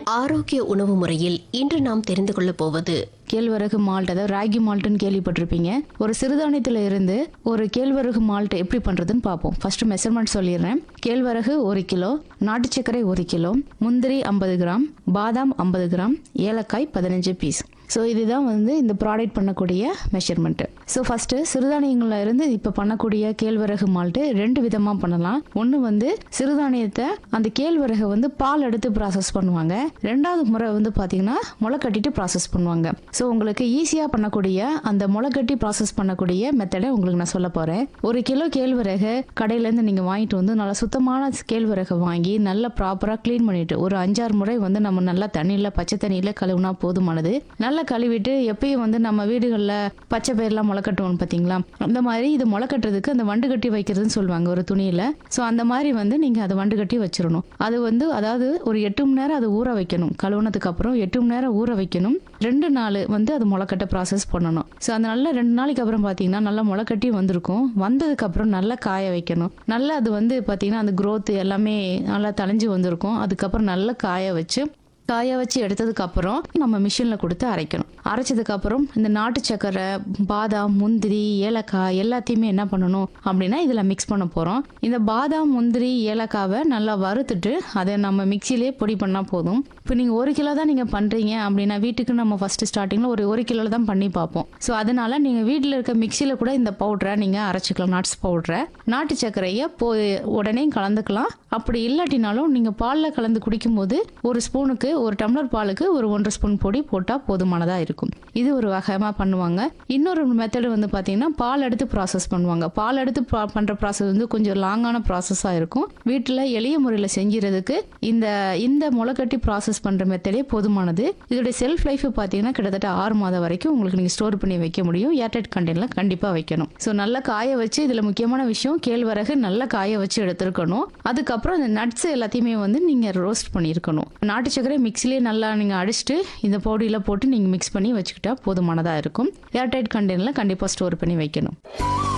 ஆரோக்கிய உணவு முறையில் இன்று நாம் தெரிந்து கொள்ளப் போவது கேழ்வரகு மால்ட் அதாவது ராகி மால்ட்னு கேள்விப்பட்டிருப்பீங்க ஒரு சிறுதானியத்தில் இருந்து ஒரு கேழ்வரகு மால்ட் எப்படி பண்ணுறதுன்னு பார்ப்போம் ஃபர்ஸ்ட் மெஷர்மெண்ட் சொல்லிடுறேன் கேழ்வரகு ஒரு கிலோ நாட்டு சர்க்கரை ஒரு கிலோ முந்திரி ஐம்பது கிராம் பாதாம் ஐம்பது கிராம் ஏலக்காய் பதினஞ்சு பீஸ் ஸோ இதுதான் வந்து இந்த ப்ராடக்ட் பண்ணக்கூடிய மெஷர்மெண்ட்டு ஸோ ஃபஸ்ட்டு சிறுதானியங்களில் இருந்து இப்போ பண்ணக்கூடிய கேழ்வரகு மால்ட்டு ரெண்டு விதமாக பண்ணலாம் ஒன்று வந்து சிறுதானியத்தை அந்த கேழ்வரகை வந்து பால் எடுத்து ப்ராசஸ் பண்ணுவாங்க ரெண்டாவது முறை வந்து பார்த்தீங்கன்னா முளை கட்டிட்டு ப்ராசஸ் பண்ணுவாங்க ஸோ உங்களுக்கு ஈஸியாக பண்ணக்கூடிய அந்த முளை கட்டி ப்ராசஸ் பண்ணக்கூடிய மெத்தடை உங்களுக்கு நான் சொல்ல போகிறேன் ஒரு கிலோ கேழ்வரகு கடையிலேருந்து நீங்கள் வாங்கிட்டு வந்து நல்லா சுத்தமான கேழ்வரகை வாங்கி நல்லா ப்ராப்பராக க்ளீன் பண்ணிட்டு ஒரு அஞ்சாறு முறை வந்து நம்ம நல்லா தண்ணியில் பச்சை தண்ணியில் கழுவுனா போதுமானது நல்லா கழுவிட்டு எப்பயும் வந்து நம்ம வீடுகளில் பச்சை பயிரெலாம் முளை கட்டுவோம் பார்த்தீங்களா அந்த மாதிரி இது முளை கட்டுறதுக்கு அந்த வண்டு கட்டி வைக்கிறதுன்னு சொல்லுவாங்க ஒரு துணியில் ஸோ அந்த மாதிரி வந்து நீங்கள் அதை வண்டு கட்டி வச்சிடணும் அது வந்து அதாவது ஒரு எட்டு மணி நேரம் அதை ஊற வைக்கணும் கழுவுனதுக்கு அப்புறம் எட்டு மணி நேரம் ஊற வைக்கணும் ரெண்டு நாள் வந்து அது முளைக்கட்ட ப்ராசஸ் பண்ணணும் ஸோ அந்த நல்லா ரெண்டு நாளைக்கு அப்புறம் பார்த்தீங்கன்னா நல்லா முளைக்கட்டி வந்திருக்கும் வந்ததுக்கு அப்புறம் நல்லா காய வைக்கணும் நல்லா அது வந்து பார்த்தீங்கன்னா அந்த growth எல்லாமே நல்லா தளைஞ்சு வந்திருக்கும் அதுக்கப்புறம் நல்லா காய வச்சு காய வச்சு எடுத்ததுக்கு அப்புறம் நம்ம மிஷினில் கொடுத்து அரைக்கணும் அரைச்சதுக்கு அப்புறம் இந்த நாட்டு சக்கரை பாதாம் முந்திரி ஏலக்காய் எல்லாத்தையுமே என்ன பண்ணணும் அப்படின்னா இதில் மிக்ஸ் பண்ண போகிறோம் இந்த பாதாம் முந்திரி ஏலக்காவை நல்லா வறுத்துட்டு அதை நம்ம மிக்சிலே பொடி பண்ணால் போதும் இப்போ நீங்கள் ஒரு கிலோ தான் நீங்கள் பண்ணுறீங்க அப்படின்னா வீட்டுக்கு நம்ம ஃபஸ்ட்டு ஸ்டார்டிங்கில் ஒரு ஒரு கிலோ தான் பண்ணி பார்ப்போம் ஸோ அதனால நீங்கள் வீட்டில் இருக்க மிக்சியில் கூட இந்த பவுடரை நீங்கள் அரைச்சிக்கலாம் நட்ஸ் பவுடரை நாட்டு சர்க்கரையை போ உடனே கலந்துக்கலாம் அப்படி இல்லாட்டினாலும் நீங்கள் பாலில் கலந்து குடிக்கும்போது ஒரு ஸ்பூனுக்கு ஒரு டம்ளர் பாலுக்கு ஒரு ஒன்றரை ஸ்பூன் பொடி போட்டால் போதுமானதாக இருக்கும் இது ஒரு வகைமாக பண்ணுவாங்க இன்னொரு மெத்தடு வந்து பார்த்தீங்கன்னா பால் எடுத்து ப்ராசஸ் பண்ணுவாங்க பால் எடுத்து பா- பண்ற ப்ராசஸ் வந்து கொஞ்சம் லாங்கான ப்ராசஸாக இருக்கும் வீட்டில் எளிய முறையில் செஞ்சுறதுக்கு இந்த இந்த முளைக்கட்டி ப்ராசஸ் பண்ணுற மெத்தடே போதுமானது இதோடைய செல்ஃப் லைஃப் பார்த்தீங்கன்னா கிட்டத்தட்ட ஆறு மாதம் வரைக்கும் உங்களுக்கு நீங்கள் ஸ்டோர் பண்ணி வைக்க முடியும் ஏர்டைட் கண்டெய்னில் கண்டிப்பாக வைக்கணும் ஸோ நல்லா காய வச்சு இதில் முக்கியமான விஷயம் கேழ்வரகு நல்லா காய வச்சு எடுத்துருக்கணும் அதுக்கப்புறம் இந்த நட்ஸ் எல்லாத்தையுமே வந்து நீங்கள் ரோஸ்ட் பண்ணியிருக்கணும் நாட்டு சக்கரை மிக்ஸிலே நல்லா நீங்கள் அடிச்சுட்டு இந்த பவுடியில் போட்டு நீங்கள் மிக்ஸ் பண்ணி வச்சுக்கிட்டா போதுமானதாக இருக்கும் ஏர்டைட் கண்டெய்னரில் கண்டிப்பாக ஸ்டோர் பண்ணி வைக்கணும்